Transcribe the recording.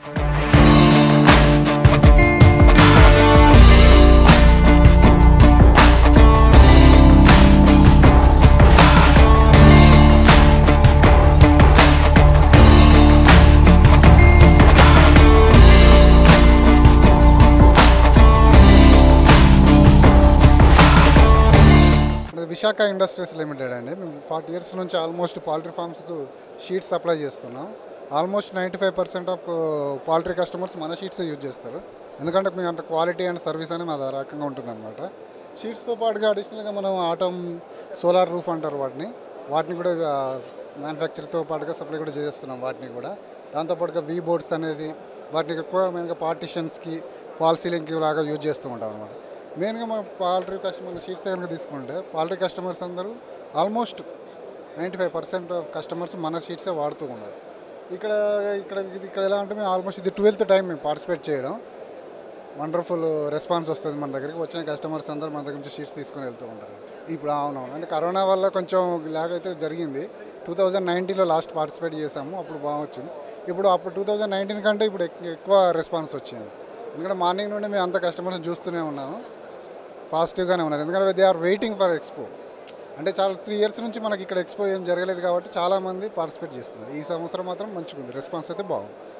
ఇది Visakha industries limited అండి మేము ఫార్టీ ఇయర్స్ నుంచి ఆల్మోస్ట్ పౌల్ట్రీ ఫార్మ్స్కు షీట్స్ సప్లై చేస్తున్నాం almost ninety five percent of poultry customers మన షీట్స్ యూజ్ చేస్తారు ఎందుకంటే మేము అంత క్వాలిటీ అండ్ సర్వీస్ అనేది మా రకంగా ఉంటుందన్నమాట షీట్స్తో పాటుగా అడిషనల్గా మనం ఆటోమ్ సోలార్ రూఫ్ అంటారు వాటిని వాటిని కూడా మ్యానుఫ్యాక్చర్తో పాటుగా సప్లై కూడా చేస్తున్నాం వాటిని కూడా దాంతోపాటుగా వీ బోర్డ్స్ అనేది వాటిని ఎక్కువ మెయిన్గా పార్టిషన్స్కి ఫాల్ సీలింగ్కి లాగా యూజ్ చేస్తూ ఉంటాం అనమాట మెయిన్గా మా పాల్ట్రీ కస్టమర్ షీట్స్ కనుక తీసుకుంటే పాల్ట్రీ కస్టమర్స్ అందరూ almost ninety five percent of customers మన షీట్సే వాడుతూ ఉన్నారు ఇక్కడ ఇక్కడ ఇది ఇక్కడ ఎలా అంటే మేము ఆల్మోస్ట్ ఇది ట్వెల్త్ టైం మేము పార్టిసిపేట్ చేయడం వండర్ఫుల్ రెస్పాన్స్ వస్తుంది మన దగ్గరికి వచ్చిన కస్టమర్స్ అందరూ మన దగ్గర నుంచి షీట్స్ తీసుకొని వెళ్తూ ఉంటారు ఇప్పుడు అవునవును అంటే కరోనా వల్ల కొంచెం లాగ్ అయితే జరిగింది టూ థౌజండ్ నైన్టీన్లో లాస్ట్ పార్టిసిపేట్ చేసాము అప్పుడు బాగా వచ్చింది ఇప్పుడు అప్పుడు టూ థౌజండ్ నైన్టీన్ కంటే ఇప్పుడు ఎక్- ఎక్కువ రెస్పాన్స్ వచ్చింది ఎందుకంటే మార్నింగ్ నుండి మేము అంత కస్టమర్స్ చూస్తూనే ఉన్నాము పాజిటివ్గానే ఉన్నారు ఎందుకంటే they are waiting for expo అంటే చాలా త్రీ ఇయర్స్ నుంచి మనకి ఇక్కడ ఎక్స్పో ఏం జరగలేదు కాబట్టి చాలామంది పార్టిసిపేట్ చేస్తున్నారు ఈ సంవత్సరం మాత్రం మంచిగా ఉంది రెస్పాన్స్ అయితే బాగుంది